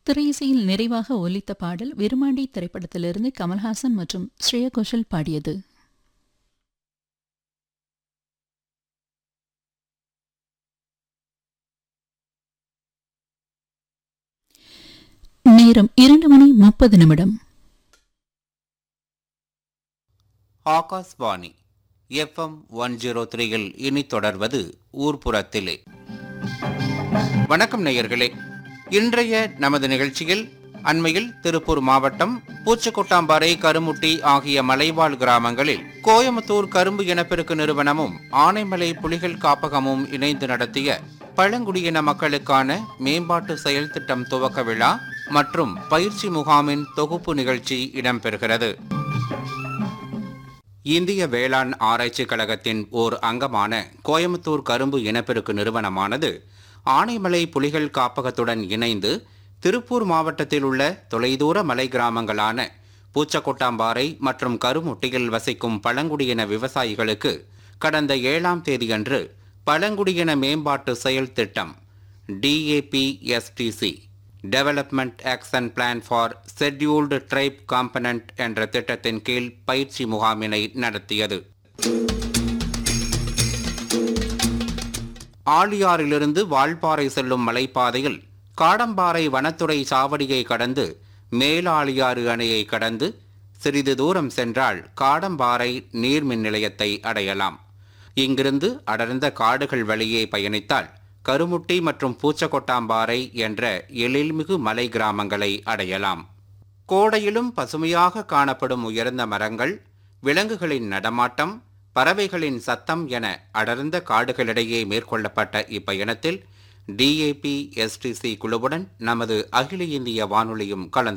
திரையிசையில் நிறைவாக ஒலித்த பாடல் விருமாண்டி திரைப்படத்திலிருந்து கமல்ஹாசன் மற்றும் ஸ்ரேயா கோஷல் பாடியது நேரம் இரண்டு மணி முப்பது நிமிடம் ஆகாஷ்வாணி எஃப்எம் ஒன் ஜீரோ த்ரீயில் இனி தொடர்வது ஊர்ப்புறத்திலே வணக்கம் நேயர்களே இன்றைய நமது நிகழ்ச்சியில் அண்மையில் திருப்பூர் மாவட்டம் பூச்சக்கொட்டாம்பாறை கருமுட்டி ஆகிய மலைவாழ் கிராமங்களில் கோயமுத்தூர் கரும்பு இனப்பெருக்கு நிறுவனமும் ஆனைமலை புலிகள் காப்பகமும் இணைந்து நடத்திய பழங்குடியின மக்களுக்கான மேம்பாட்டு செயல் திட்டம் துவக்க விழா மற்றும் பயிற்சி முகாமின் தொகுப்பு நிகழ்ச்சி இடம்பெறுகிறது இந்திய வேளாண் ஆராய்ச்சி கழகத்தின் ஓர் அங்கமான கோயமுத்தூர் கரும்பு இனப்பெருக்கு நிறுவனமானது ஆனைமலை புலிகள் காப்பகத்துடன் இணைந்து திருப்பூர் மாவட்டத்தில் உள்ள தொலைதூர மலை கிராமங்களான பூச்சக்கொட்டாம்பாறை மற்றும் கருமுட்டியில் வசிக்கும் பழங்குடியின விவசாயிகளுக்கு கடந்த ஏழாம் தேதியன்று பழங்குடியின மேம்பாட்டு செயல் திட்டம் DAPSTC development action plan for scheduled tribe component என்ற திட்டத்தின் கீழ் பயிற்சி முகாமினை நடத்தியது ஆழியாறிலிருந்து வால்பாறை செல்லும் மலைப்பாதையில் காடம்பாறை வனத்துறை சாவடியை கடந்து மேலாழியாறு அணையை கடந்து சிறிது தூரம் சென்றால் காடம்பாறை நீர்மின் நிலையத்தை அடையலாம் இங்கிருந்து அடர்ந்த காடுகள் வழியே பயணித்தால் கருமுட்டி மற்றும் பூச்சக்கொட்டாம்பாறை என்ற எழில்மிகு மலை கிராமங்களை அடையலாம் கோடையிலும் பசுமையாக காணப்படும் உயர்ந்த மரங்கள் விலங்குகளின் நடமாட்டம் பறவைகளின் சத்தம் என அடர்ந்த காடுகளிடையே மேற்கொள்ளப்பட்ட இப்பயணத்தில் டிஏபி எஸ்டிசி குழுவுடன் நமது அகில இந்திய வானொலியும் கலந்து